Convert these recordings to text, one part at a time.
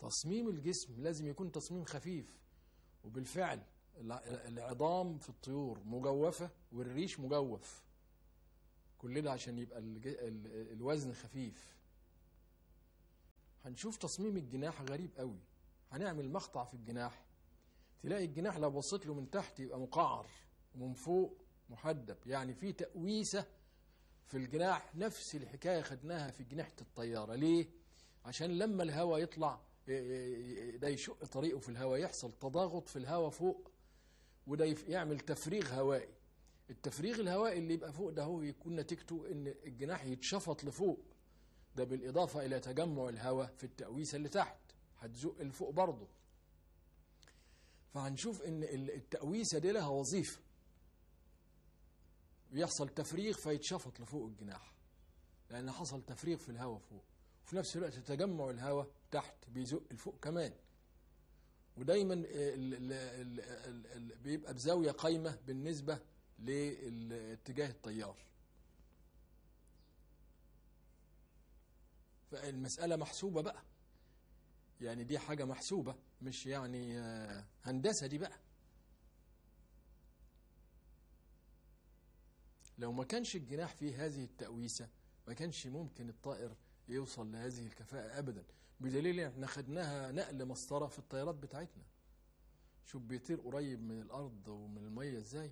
تصميم الجسم لازم يكون تصميم خفيف وبالفعل الع- العظام في الطيور مجوفة والريش مجوف كل ده عشان يبقى الج- ال- الوزن خفيف هنشوف تصميم الجناح غريب قوي هنعمل مقطع في الجناح تلاقي الجناح لو بصيت له من تحت يبقى مقعر ومن فوق محدب يعني في تأويسة في الجناح نفس الحكاية خدناها في جناحة الطيارة ليه؟ عشان لما الهواء يطلع ي- ي- ده يشق طريقه في الهواء يحصل تضاغط في الهواء فوق وده يف- يعمل تفريغ هوائي التفريغ الهوائي اللي يبقى فوق ده هو يكون نتيجته ان الجناح يتشفط لفوق ده بالإضافة إلى تجمع الهواء في التأويسة اللي تحت هتزق لفوق برضه فهنشوف ان ال- التأويسة دي لها وظيفة بيحصل تفريغ فيتشفط لفوق الجناح لأن حصل تفريغ في الهواء فوق وفي نفس الوقت تجمع الهواء تحت بيزق لفوق كمان ودايما ال- ال- ال- ال- ال- بيبقى بزاوية قايمة بالنسبة لاتجاه التيار فالمسألة محسوبة بقى يعني دي حاجة محسوبة مش يعني آه، هندسة دي بقى لو ما كانش الجناح فيه هذه التأويسة ما كانش ممكن الطائر يوصل لهذه الكفاءة أبدا بدليل احنا خدناها نقل مسطرة في الطيارات بتاعتنا شوف بيطير قريب من الأرض ومن المية ازاي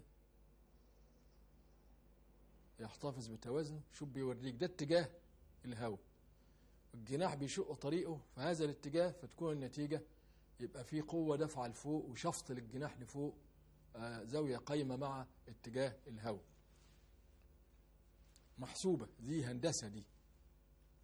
يحتفظ بتوازنه شوف بيوريك ده اتجاه الهواء الجناح بيشق طريقه في هذا الاتجاه فتكون النتيجة يبقى في قوة دفعة لفوق وشفط للجناح لفوق آه، زاوية قايمة مع اتجاه الهواء محسوبة دي هندسة دي